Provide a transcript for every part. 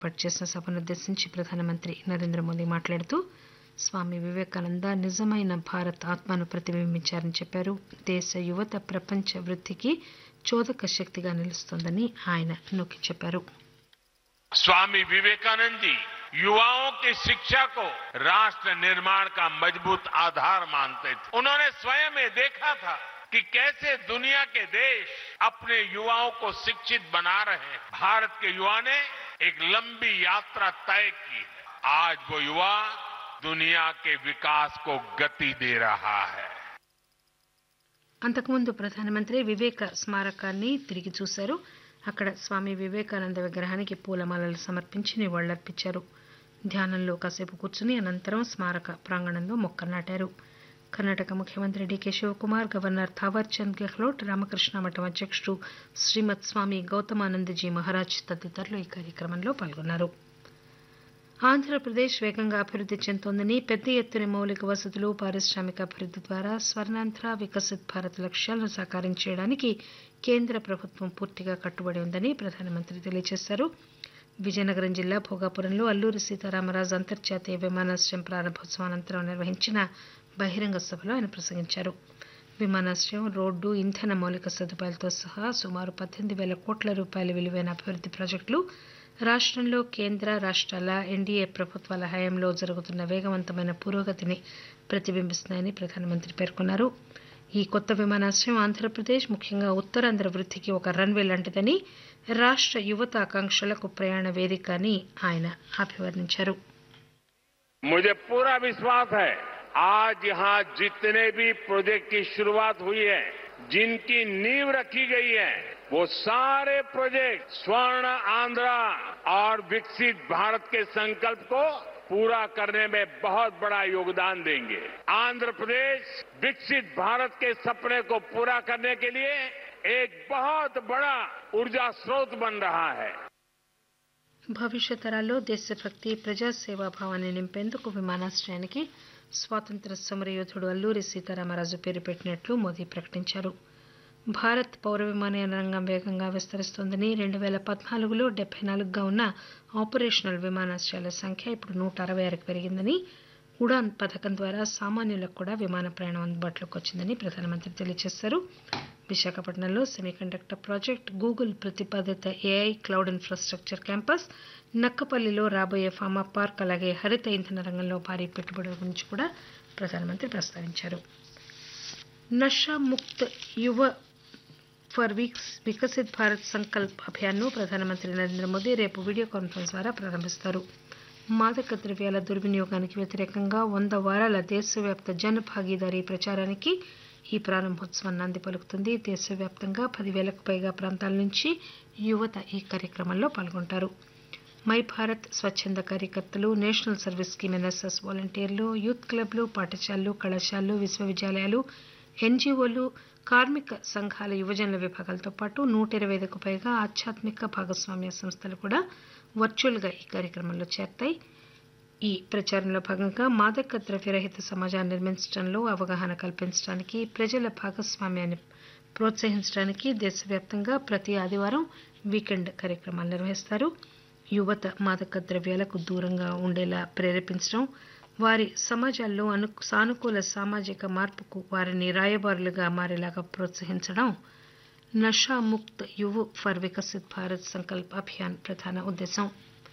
ఏర్పాటు చేసిన సభనుద్దేశించి ప్రధానమంత్రి నరేంద్ర మోదీ మాట్లాడుతూ స్వామి వివేకానంద నిజమైన భారత్ ఆత్మను ప్రతిబింబించారని చెప్పారు దేశ యువత ప్రపంచ వృద్ధికి చోదక శక్తిగా నిలుస్తోందని ఆయన నొక్కి చెప్పారు स्वामी विवेकानंद जी युवाओं की शिक्षा को राष्ट्र निर्माण का मजबूत आधार मानते थे उन्होंने स्वयं ये देखा था कि कैसे दुनिया के देश अपने युवाओं को शिक्षित बना रहे हैं भारत के युवा ने एक लंबी यात्रा तय की है आज वो युवा दुनिया के विकास को गति दे रहा है అంతకుముందు ప్రధానమంత్రి వివేక స్మారకాన్ని తిరిగి చూశారు అక్కడ స్వామి వివేకానంద విగ్రహానికి పూలమాలలు సమర్పించి నివాళులర్పించారు ధ్యానంలో కాసేపు కూర్చుని అనంతరం స్మారక ప్రాంగణంలో మొక్కలు నాటారు కర్ణాటక ముఖ్యమంత్రి డీకే శివకుమార్ గవర్నర్ థావర్ చంద్ గెహ్లోట్ రామకృష్ణ మఠం అధ్యక్షుడు శ్రీమద్ స్వామి గౌతమానందజీ మహారాజ్ తదితరులు ఈ కార్యక్రమంలో పాల్గొన్నారు ఆంధ్రప్రదేశ్ వేగంగా అభివృద్ది చెందుతోందని పెద్ద ఎత్తున మౌలిక వసతులు పారిశ్రామిక అభివృద్ది ద్వారా స్వర్ణాంధ్ర వికసిత్ భారత్ లక్ష్యాలను సాకారం చేయడానికి కేంద్ర ప్రభుత్వం పూర్తిగా కట్టుబడి ఉందని ప్రధానమంత్రి తెలియజేశారు విజయనగరం జిల్లా భోగాపురంలో అల్లూరి సీతారామరాజు అంతర్జాతీయ విమానాశ్రయం ప్రారంభోత్సవం అనంతరం నిర్వహించిన బహిరంగ సభలో ఆయన ప్రసంగించారు విమానాశ్రయం రోడ్డు ఇంధన మౌలిక సదుపాయాలతో సహా సుమారు పద్దెనిమిది వేల కోట్ల రూపాయల విలువైన అభివృద్ది ప్రాజెక్టులు రాష్టంలో కేంద్ర రాష్ట్రాల ఎన్డీఏ ప్రభుత్వాల హయాంలో జరుగుతున్న వేగవంతమైన పురోగతిని ప్రతిబింబిస్తున్నాయని ప్రధానమంత్రి పేర్కొన్నారు ఈ కొత్త విమానాశ్రయం ఆంధ్రప్రదేశ్ ముఖ్యంగా ఉత్తరాంధ్ర వృద్ధికి ఒక రన్వే లాంటిదని రాష్ట్ర యువత ఆకాంక్షలకు ప్రయాణ వేదిక అని ఆయన అభివర్ణించారు मुझे पूरा विश्वास है आज यहाँ जितने भी प्रोजेक्ट की शुरुआत हुई है जिनकी नींव रखी गई है वो सारे प्रोजेक्ट स्वर्ण आंध्रा और विकसित भारत के संकल्प को पूरा करने में बहुत बड़ा योगदान देंगे आंध्र प्रदेश विकसित भारत के सपने को पूरा करने के लिए एक बहुत बड़ा ऊर्जा स्रोत बन रहा है భవిష్యత్ తరాల్లో దేశభక్తి ప్రజాసేవా భావాన్ని నింపేందుకు విమానాశ్రయానికి స్వాతంత్ర సమరయోధుడు అల్లూరి సీతారామరాజు పేరు పెట్టినట్లు మోదీ ప్రకటించారు భారత్ పౌర విమానయాన రంగం వేగంగా విస్తరిస్తోందని రెండు వేల పద్నాలుగులో డెబ్బై నాలుగుగా ఉన్న ఆపరేషనల్ విమానాశ్రయాల సంఖ్య ఇప్పుడు నూట అరవై ఆరుకు పెరిగిందని ఉడాన్ పథకం ద్వారా సామాన్యులకు కూడా విమాన ప్రయాణం అందుబాటులోకి వచ్చిందని ప్రధానమంత్రి తెలియజేశారు విశాఖపట్నంలో సెమీకండక్టర్ ప్రాజెక్ట్ గూగుల్ ప్రతిపాదిత ఏఐ క్లౌడ్ ఇన్ఫ్రాస్ట్రక్చర్ క్యాంపస్ నక్కపల్లిలో రాబోయే ఫార్మా పార్క్ అలాగే హరిత ఇంధన రంగంలో భారీ పెట్టుబడుల గురించి కూడా ప్రధానమంత్రి ప్రస్తావించారు నషా ముక్త్ యువ ఫర్ వీక్స్ వికసిత్ భారత్ సంకల్ప్ అభియాన్ను ప్రధానమంత్రి నరేంద్ర మోదీ రేపు వీడియో కాన్ఫరెన్స్ ద్వారా ప్రారంభిస్తారు మాదక ద్రవ్యాల దుర్వినియోగానికి వ్యతిరేకంగా వంద వారాల దేశవ్యాప్త జన భాగీదారీ ప్రచారానికి ఈ ప్రారంభోత్సవం నాంది పలుకుతుంది దేశవ్యాప్తంగా పదివేలకు పైగా ప్రాంతాల నుంచి యువత ఈ కార్యక్రమంలో పాల్గొంటారు మై భారత్ స్వచ్ఛంద కార్యకర్తలు నేషనల్ సర్వీస్ స్కీమ్ ఎన్ఎస్ఎస్ వాలంటీర్లు యూత్ క్లబ్లు పాఠశాలలు కళాశాలలు విశ్వవిద్యాలయాలు ఎన్జీఓలు కార్మిక సంఘాల యువజనుల విభాగాలతో పాటు నూట ఇరవై ఐదుకు పైగా ఆధ్యాత్మిక భాగస్వామ్య సంస్థలు కూడా వర్చువల్గా ఈ కార్యక్రమంలో చేరతాయి ఈ ప్రచారంలో భాగంగా మాదక ద్రవ్యరహిత సమాజాన్ని నిర్మించడంలో అవగాహన కల్పించడానికి ప్రజల భాగస్వామ్యాన్ని ప్రోత్సహించడానికి దేశవ్యాప్తంగా ప్రతి ఆదివారం వీకెండ్ కార్యక్రమాలు నిర్వహిస్తారు యువత మాదక ద్రవ్యాలకు దూరంగా ఉండేలా ప్రేరేపించడం వారి సమాజాల్లో అను సానుకూల సామాజిక మార్పుకు వారిని రాయబారులుగా మారేలాగా ప్రోత్సహించడం నషా ముక్త్ యువ ఫర్ వికసిత్ భారత్ సంకల్ప్ అభియాన్ ప్రధాన ఉద్దేశం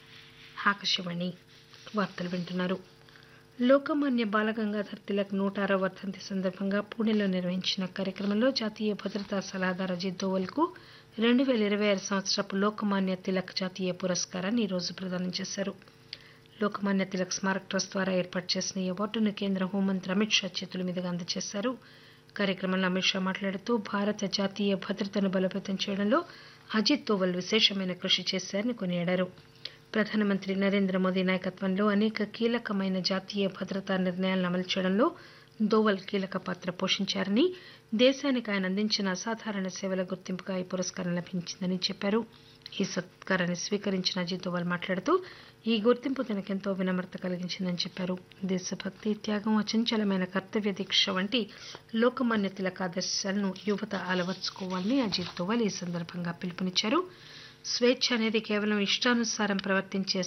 ఆకాశవాణి వార్తలు వింటున్నారు లోకమాన్య బాలగంగాధర్ తిలక్ నూట ఆరవ వర్ధంతి సందర్భంగా పూణేలో నిర్వహించిన కార్యక్రమంలో జాతీయ భద్రతా సలహాదారు అజిత్ దోవల్కు రెండు వేల ఇరవై ఆరు సంవత్సరపు లోకమాన్య తిలక్ జాతీయ పురస్కారాన్ని ఈరోజు ప్రదానం చేశారు లోకమాన్య తిలక్ స్మారక్ ట్రస్ట్ ద్వారా ఏర్పాటు చేసిన ఈ అవార్డును కేంద్ర హోంమంత్రి అమిత్ షా చేతుల మీదుగా అందజేశారు కార్యక్రమంలో అమిత్ షా మాట్లాడుతూ భారత జాతీయ భద్రతను బలోపేతం చేయడంలో అజిత్ దోవల్ విశేషమైన కృషి చేశారని కొనియాడారు ప్రధానమంత్రి నరేంద్ర మోదీ నాయకత్వంలో అనేక కీలకమైన జాతీయ భద్రతా నిర్ణయాలను అమలు చేయడంలో దోవల్ కీలక పాత్ర పోషించారని దేశానికి ఆయన అందించిన అసాధారణ సేవల గుర్తింపుగా ఈ పురస్కారం లభించిందని చెప్పారు ఈ సత్కారాన్ని స్వీకరించిన అజిత్ దోవల్ మాట్లాడుతూ ఈ గుర్తింపు తనకెంతో వినమ్రత కలిగించిందని చెప్పారు దేశభక్తి త్యాగం అచంచలమైన కర్తవ్య దీక్ష వంటి లోకమాన్య తిలక ఆదర్శాలను యువత అలవర్చుకోవాలని అజిత్ దోవల్ ఈ సందర్భంగా పిలుపునిచ్చారు స్వేచ్ఛ అనేది కేవలం ఇష్టానుసారం ప్రవర్తించే